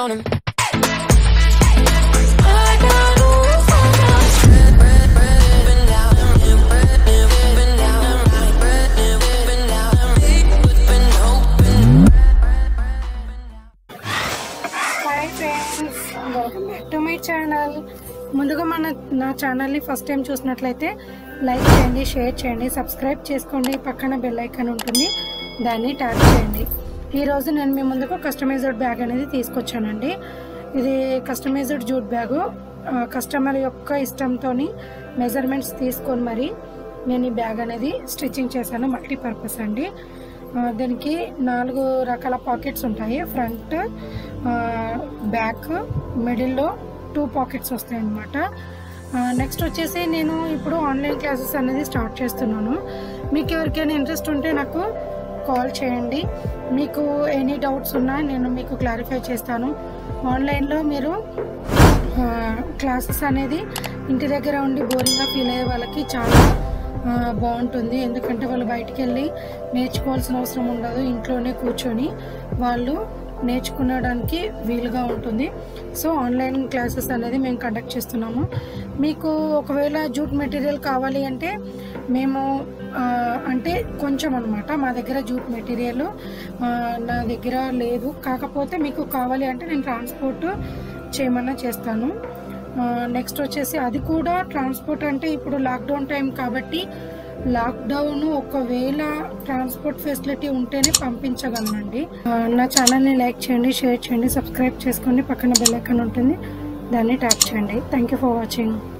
down and I got ooh, I got bread, bread, bread, been down and bread, bread, been down and right, bread, bread, been down and right, been open. Hi friends welcome back to my channel ముందుగా మన నా ఛానల్ని first time చూసినట్లయితే like చేయండి share చేయండి subscribe చేసుకోండి పక్కన bell icon ఉంటుంది దాన్ని ట్యాప్ చేయండి ఈరోజు నేను మీ ముందుకు కస్టమైజ్డ్ బ్యాగ్ అనేది తీసుకొచ్చానండి ఇది కస్టమైజ్డ్ జూట్ బ్యాగు కస్టమర్ యొక్క ఇష్టంతో మెజర్మెంట్స్ తీసుకొని మరి నేను ఈ బ్యాగ్ అనేది స్టిచ్చింగ్ చేశాను మల్టీపర్పస్ అండి ఆ, దీనికి నాలుగు రకాల పాకెట్స్ ఉంటాయి ఫ్రంట్ బ్యాక్ మిడిల్లో టూ పాకెట్స్ వస్తాయి అన్నమాట నెక్స్ట్ వచ్చేసి నేను ఇప్పుడు ఆన్లైన్ క్లాసెస్ అనేది స్టార్ట్ చేస్తున్నాను మీకు ఎవరికైనా ఇంట్రెస్ట్ ఉంటే నాకు కాల్ చేయండి మీకు ఎనీ డౌట్స్ ఉన్నా నేను మీకు క్లారిఫై చేస్తాను ఆన్లైన్లో మీరు క్లాసెస్ అనేది ఇంటి దగ్గర ఉండి బోరింగ్గా ఫీల్ అయ్యే వాళ్ళకి చాలా ఆ, బాగుంటుంది ఎందుకంటే వాళ్ళు బయటికి వెళ్ళి నేర్చుకోవాల్సిన అవసరం ఉండదు ఇంట్లోనే కూర్చొని వాళ్ళు నేర్చుకునడానికి వీలుగా ఉంటుంది సో ఆన్లైన్ క్లాసెస్ అనేది మేము కండక్ట్ చేస్తున్నాము మీకు ఒకవేళ జూట్ మెటీరియల్ కావాలి అంటే మేము ఆ, అంటే కొంచెం అనమాట మా దగ్గర జూట్ మెటీరియల్ ఆ, నా దగ్గర లేదు కాకపోతే మీకు కావాలి అంటే నేను ట్రాన్స్పోర్ట్ చేయమన్నా చేస్తాను నెక్స్ట్ వచ్చేసి అది కూడా ట్రాన్స్పోర్ట్ అంటే ఇప్పుడు లాక్డౌన్ టైం కాబట్టి లాక్డౌన్ ఒకవేళ ట్రాన్స్పోర్ట్ ఫెసిలిటీ ఉంటేనే పంపించగలనండి ఆ, నా ఛానల్ని లైక్ చేయండి షేర్ చేయండి సబ్స్క్రైబ్ చేసుకోండి పక్కన బెల్ ఐకాన్ ఉంటుంది దాన్ని ట్యాప్ చేయండి థ్యాంక్ యూ ఫర్ వాచింగ్